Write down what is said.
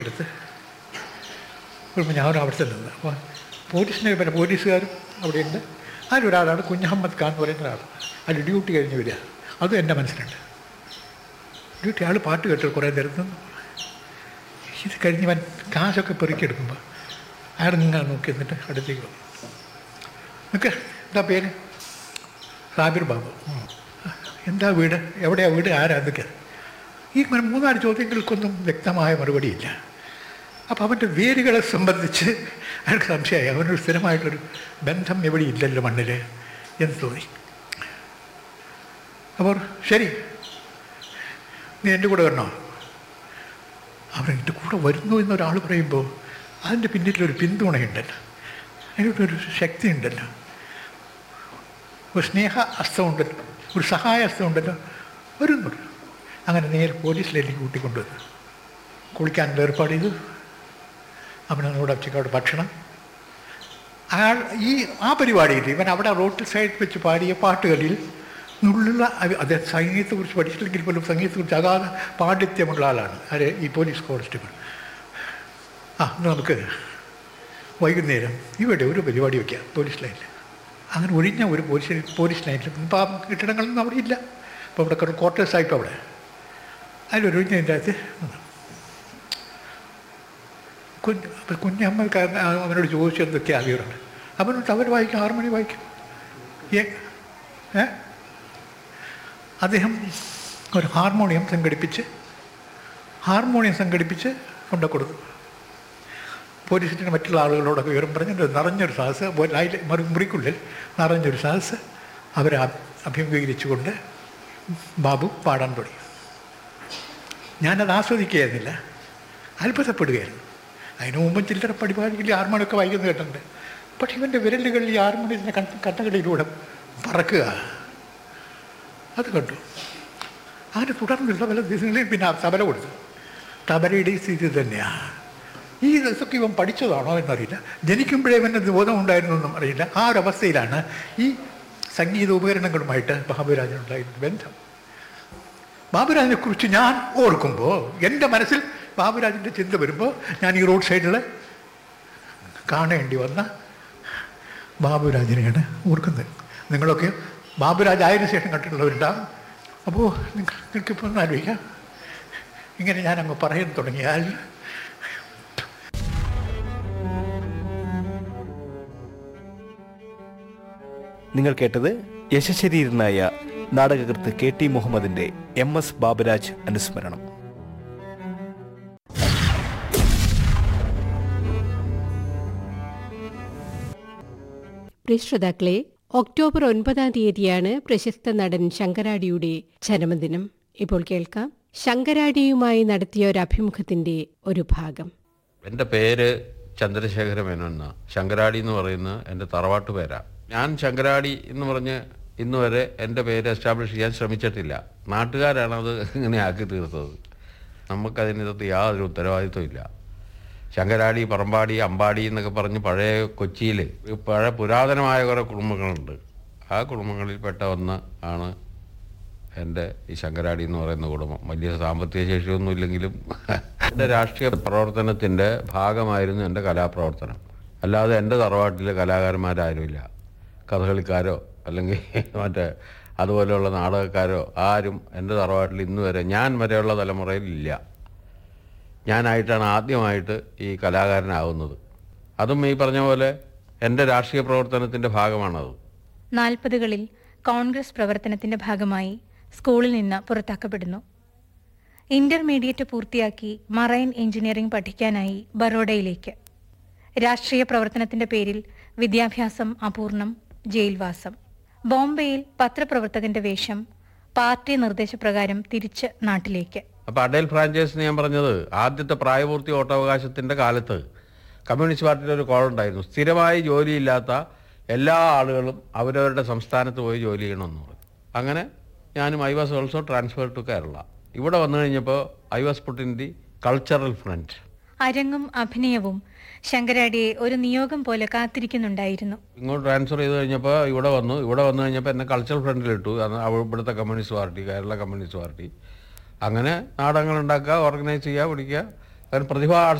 എടുത്ത് വരുമ്പോൾ ഞാനും അവിടെ ചെല്ലുന്നത് അപ്പോൾ പോലീസിനെ പിന്നെ പോലീസുകാരും അവിടെയുണ്ട് അതിലൊരാളാണ് കുഞ്ഞഹമ്മദ് ഖാൻ എന്ന് പറയുന്ന ഒരാൾ അതിൽ ഡ്യൂട്ടി കഴിഞ്ഞ് വരിക അതും എൻ്റെ മനസ്സിലുണ്ട് ഡ്യൂട്ടി ആൾ പാട്ട് കേട്ട് കുറേ നേരം നിന്ന് ഇത് കഴിഞ്ഞ് അവൻ കാശൊക്കെ പെറുക്കിയെടുക്കുമ്പോൾ അയാൾ ഇങ്ങനെ നോക്കി എന്നിട്ട് അടുത്തേക്ക് വന്നു നിൽക്ക് എന്താ പേര് സാബിർ ബാബു ഉം. എന്താ വീട് എവിടെയാ വീട് ആരാ എന്തൊക്കെ ഈ മ- മൂന്നാല് ചോദ്യങ്ങൾക്കൊന്നും വ്യക്തമായ മറുപടിയില്ല അപ്പോൾ അവൻ്റെ വേരുകളെ സംബന്ധിച്ച് അയാൾക്ക് സംശയമായി അവനൊരു സ്ഥിരമായിട്ടൊരു ബന്ധം എവിടെ ഇല്ലല്ലോ മണ്ണിൽ എന്ന് തോന്നി അപ്പോൾ ശരി നീ എൻ്റെ കൂടെ വരണോ അവൻ എൻ്റെ കൂടെ വരുന്നു എന്നൊരാൾ പറയുമ്പോൾ അതിൻ്റെ പിന്നിലൊരു പിന്തുണയുണ്ടല്ലോ അതിനൊരു ശക്തി ഉണ്ടല്ലോ ഒരു സ്നേഹ അസ്തമുണ്ടല്ലോ ഒരു സഹായ അസ്തമുണ്ടല്ലോ വരുന്നുണ്ട് അങ്ങനെ നേരെ പോലീസിലേക്ക് കൂട്ടിക്കൊണ്ടുവന്നു കുളിക്കാൻ ഏർപ്പാട് ചെയ്തു അവനോട് ഉച്ചക്കോട് ഭക്ഷണം അയാൾ ഈ ആ പരിപാടിയിൽ ഇവൻ അവിടെ റോഡ് സൈഡിൽ വെച്ച് പാടിയ പാട്ടുകളിൽ നുള്ള അദ്ദേഹം സംഗീതത്തെക്കുറിച്ച് പഠിച്ചില്ലെങ്കിൽ പോലും സംഗീതത്തെക്കുറിച്ച് അഗാധ പാണ്ഡിത്യമുള്ള ആളാണ് ആര് ഈ പോലീസ് കോൺസ്റ്റബിൾ ആ ഇന്ന് നമുക്ക് വൈകുന്നേരം ഇവിടെ ഒരു പരിപാടി വയ്ക്കാം പോലീസ് ലൈനിൽ അങ്ങനെ ഒഴിഞ്ഞ ഒരു പോലീസ് പോലീസ് ലൈനിൽ ഇപ്പം ആ കെട്ടിടങ്ങളൊന്നും അവിടെ ഇല്ല അപ്പോൾ അവിടെ കുറേ ക്വാർട്ടേഴ്സ് ആയിപ്പോൾ അവിടെ അതിലൊഴിഞ്ഞതിൻ്റെ അകത്ത് കുഞ്ഞ് അപ്പം കുഞ്ഞമ്മ അവനോട് ചോദിച്ചു എന്തൊക്കെ അറിയുന്നുണ്ട് അവനോട് അവർ വായിക്കും ആറ് മണി വായിക്കും ഏ ഏ അദ്ദേഹം ഒരു ഹാർമോണിയം സംഘടിപ്പിച്ച് ഹാർമോണിയം സംഘടിപ്പിച്ച് കൊണ്ടു കൊടുത്തു പോലീസിൻ്റെ മറ്റുള്ള ആളുകളോടൊക്കെ വിവരം പറഞ്ഞ് നിറഞ്ഞൊരു സഹസ് അതിൽ മറു മുറിക്കുള്ളിൽ നിറഞ്ഞൊരു സഹസ് അവരെ അഭി- അഭിമുഖീകരിച്ചുകൊണ്ട് ബാബു പാടാൻ തുടങ്ങി ഞാനത് ആസ്വദിക്കുകയായിരുന്നില്ല അത്ഭുതപ്പെടുകയായിരുന്നു അതിനു മുമ്പ് ചില്ലറ പരിപാടിയിൽ ആർമണിയൊക്കെ വായിക്കുന്നത് കേട്ടിട്ടുണ്ട് പക്ഷെ ഇവൻ്റെ വിരലുകളിൽ ഈ ആർമണിയുടെ കട്ടകളിലൂടെ പറക്കുക അത് കണ്ടു അതിന് തുടർന്നുള്ള പല ദിവസങ്ങളിൽ പിന്നെ ആ തബല കൊടുത്തു തബലയുടെ ഈ സ്ഥിതി തന്നെയാണ് ഈ ഇതൊക്കെ ഇവൻ പഠിച്ചതാണോ എന്നറിയില്ല ജനിക്കുമ്പോഴേ ഇവൻ്റെ ബോധം ഉണ്ടായിരുന്നു എന്നും അറിയില്ല ആ ഒരവസ്ഥയിലാണ് ഈ സംഗീത ഉപകരണങ്ങളുമായിട്ട് ബാബുരാജനുണ്ടായിരുന്ന ബന്ധം ബാബുരാജിനെ കുറിച്ച് ഞാൻ ഓർക്കുമ്പോൾ എൻ്റെ മനസ്സിൽ ബാബുരാജിൻ്റെ ചിന്ത വരുമ്പോൾ ഞാൻ ഈ റോഡ് സൈഡിൽ കാണേണ്ടി വന്ന ബാബുരാജിനെയാണ് ഓർക്കുന്നത് നിങ്ങളൊക്കെ ബാബുരാജ് ആയതിനു ശേഷം കണ്ടിട്ടുള്ളവരുണ്ടാകും അപ്പോൾ നിങ്ങൾക്കിപ്പോൾ ഒന്ന് ആലോചിക്കാം ഇങ്ങനെ ഞാൻ അങ്ങ് പറയാൻ തുടങ്ങിയാൽ നിങ്ങൾ കേട്ടത് യശശരീരനായ നാടകകൃത്ത് കെ ടി മുഹമ്മദിന്റെ എം എസ് ബാബുരാജ് അനുസ്മരണം പ്രിയ ശ്രോതാക്കളെ ഒക്ടോബർ ഒൻപതാം തീയതിയാണ് പ്രശസ്ത നടൻ ശങ്കരാടിയുടെ ജന്മദിനം ഇപ്പോൾ കേൾക്കാം ശങ്കരാടിയുമായി നടത്തിയ ഒരു അഭിമുഖത്തിന്റെ ഒരു ഭാഗം എൻ്റെ പേര് ചന്ദ്രശേഖര മേനോൻ എന്നാ ശങ്കരാടി എന്ന് പറയുന്ന എൻ്റെ തറവാട്ട് പേരാ ഞാൻ ശങ്കരാടി എന്ന് പറഞ്ഞ് ഇന്ന് വരെ എൻ്റെ പേര് എസ്റ്റാബ്ലിഷ് ചെയ്യാൻ ശ്രമിച്ചിട്ടില്ല നാട്ടുകാരാണ് അത് ഇങ്ങനെ ആക്കി തീർത്തത് നമുക്കതിനകത്ത് യാതൊരു ഉത്തരവാദിത്വം ഇല്ല ശങ്കരാടി പറമ്പാടി അമ്പാടി എന്നൊക്കെ പറഞ്ഞ് പഴയ കൊച്ചിയിൽ പഴയ പുരാതനമായ കുറേ കുടുംബങ്ങളുണ്ട് ആ കുടുംബങ്ങളിൽപ്പെട്ട ഒന്ന് ആണ് എൻ്റെ ഈ ശങ്കരാടി എന്ന് പറയുന്ന കുടുംബം വലിയ സാമ്പത്തിക ശേഷിയൊന്നും ഇല്ലെങ്കിലും എൻ്റെ രാഷ്ട്രീയ പ്രവർത്തനത്തിൻ്റെ ഭാഗമായിരുന്നു എൻ്റെ കലാപ്രവർത്തനം അല്ലാതെ എൻ്റെ തറവാട്ടിൽ കലാകാരന്മാരാരുമില്ല കഥകളിക്കാരോ അല്ലെങ്കിൽ മറ്റേ അതുപോലെയുള്ള നാടകക്കാരോ ആരും എൻ്റെ തറവാട്ടിൽ ഇന്ന് വരെ ഞാൻ വരെയുള്ള തലമുറയിൽ ഇല്ല ഞാനായിട്ടാണ് ആദ്യമായിട്ട് ഈ കലാകാരനാകുന്നത് അതും ഈ പറഞ്ഞ പോലെ എൻ്റെ രാഷ്ട്രീയ പ്രവർത്തനത്തിൻ്റെ ഭാഗമാണത് നാൽപ്പതുകളിൽ കോൺഗ്രസ് പ്രവർത്തനത്തിന്റെ ഭാഗമായി സ്കൂളിൽ നിന്ന് പുറത്താക്കപ്പെടുന്നു ഇന്റർമീഡിയറ്റ് പൂർത്തിയാക്കി മറൈൻ എഞ്ചിനീയറിംഗ് പഠിക്കാനായി ബറോഡയിലേക്ക് രാഷ്ട്രീയ പ്രവർത്തനത്തിന്റെ പേരിൽ വിദ്യാഭ്യാസം അപൂർണം ജയിൽവാസം ബോംബെയിൽ പത്രപ്രവർത്തകന്റെ വേഷം പാർട്ടി നിർദ്ദേശപ്രകാരം തിരിച്ച് നാട്ടിലേക്ക് അപ്പോൾ അഡേൽ ഫ്രാഞ്ചൈസിന് ഞാൻ പറഞ്ഞത് ആദ്യത്തെ പ്രായപൂർത്തി വോട്ടവകാശത്തിൻ്റെ കാലത്ത് കമ്മ്യൂണിസ്റ്റ് പാർട്ടിയുടെ ഒരു കോൾ ഉണ്ടായിരുന്നു സ്ഥിരമായി ജോലിയില്ലാത്ത എല്ലാ ആളുകളും അവരവരുടെ സംസ്ഥാനത്ത് പോയി ജോലി ചെയ്യണമെന്ന് പറഞ്ഞു അങ്ങനെ ഞാനും I was also transfer to Kerala ഇവിടെ വന്നു കഴിഞ്ഞപ്പോൾ I was put in the cultural front അരങ്ങും അഭിനയവും ശങ്കരാടിയെ ഒരു നിയോഗം പോലെ കാത്തിരിക്കുന്നുണ്ടായിരുന്നു ഇങ്ങോട്ട് ട്രാൻസ്ഫർ ചെയ്ത് കഴിഞ്ഞപ്പോൾ ഇവിടെ വന്നു ഇവിടെ വന്നു കഴിഞ്ഞപ്പോൾ എന്നെ കൾച്ചറൽ ഫ്രണ്ടിലിട്ടു അന്ന് അവ- ഇവിടുത്തെ communist party Kerala communist party അങ്ങനെ നാടകങ്ങൾ ഉണ്ടാക്കുക ഓർഗനൈസ് ചെയ്യുക പിടിക്കുക കാരണം പ്രതിഭ